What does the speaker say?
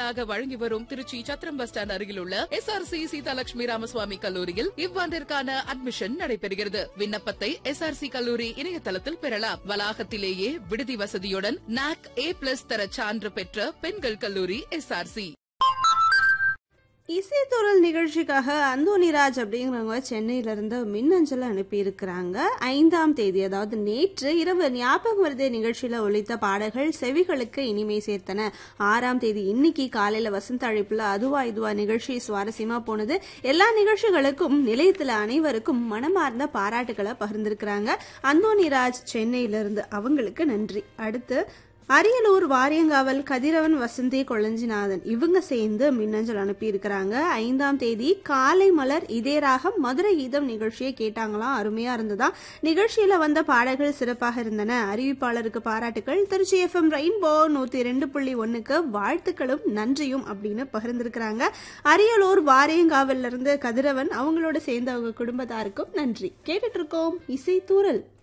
ஆண்டுகளாக வழங்கி வரும் திருச்சி சத்திரம் பஸ் ஸ்டாண்ட் அருகில் உள்ள S R C Seethalakshmi Ramaswamy கல்லூரியில் இவ்வாண்டிற்கான அட்மிஷன் நடைபெறுகிறது விண்ணப்பத்தை எஸ் ஆர் சி கல்லூரி இணையதளத்தில் பெறலாம் வளாகத்திலேயே விடுதி வசதியுடன் நாக் ஏ பிளஸ் தர சான்று பெற்ற பெண்கள் கல்லூரி எஸ் ஆர் சி இசைத்தொரல் நிகழ்ச்சிக்காக அந்தோனிராஜ் அப்படிங்கிறவங்க சென்னையிலிருந்து மின்னஞ்சல் அனுப்பியிருக்கிறாங்க ஐந்தாம் தேதி அதாவது நேற்று இரவு ஞாபகம் வருதே நிகழ்ச்சியில ஒலித்த பாடல்கள் செவிகளுக்கு இனிமை சேர்த்தன ஆறாம் தேதி இன்னைக்கு காலையில வசந்த அழைப்புல அதுவா இதுவா நிகழ்ச்சி சுவாரஸ்யமா போனது எல்லா நிகழ்ச்சிகளுக்கும் நிலையத்துல அனைவருக்கும் மனமார்ந்த பாராட்டுகளை பகிர்ந்திருக்கிறாங்க அந்தோனிராஜ் சென்னையிலிருந்து அவங்களுக்கு நன்றி அடுத்து அரியலூர் வாரியங்காவல் கதிரவன் வசந்தி கொளஞ்சிநாதன் இவங்க சேர்ந்து மின்னஞ்சல் அனுப்பியிருக்கிறாங்க ஐந்தாம் தேதி காலை மலர் இதே ராகம் மதுரை கீதம் நிகழ்ச்சியை கேட்டாங்களாம் அருமையா இருந்ததா நிகழ்ச்சியில வந்த பாடல்கள் சிறப்பாக இருந்தன அறிவிப்பாளருக்கு பாராட்டுகள் திருச்சி எஃப்எம் ரெயின்போ நூத்தி ரெண்டு புள்ளி ஒன்னுக்கு வாழ்த்துக்களும் நன்றியும் அப்படின்னு பகிர்ந்திருக்கிறாங்க அரியலூர் வாரியங்காவல்ல இருந்து கதிரவன் அவங்களோட சேர்ந்து அவங்க குடும்பத்தாருக்கும் நன்றி கேட்டுட்டு இருக்கோம் இசை தூரல்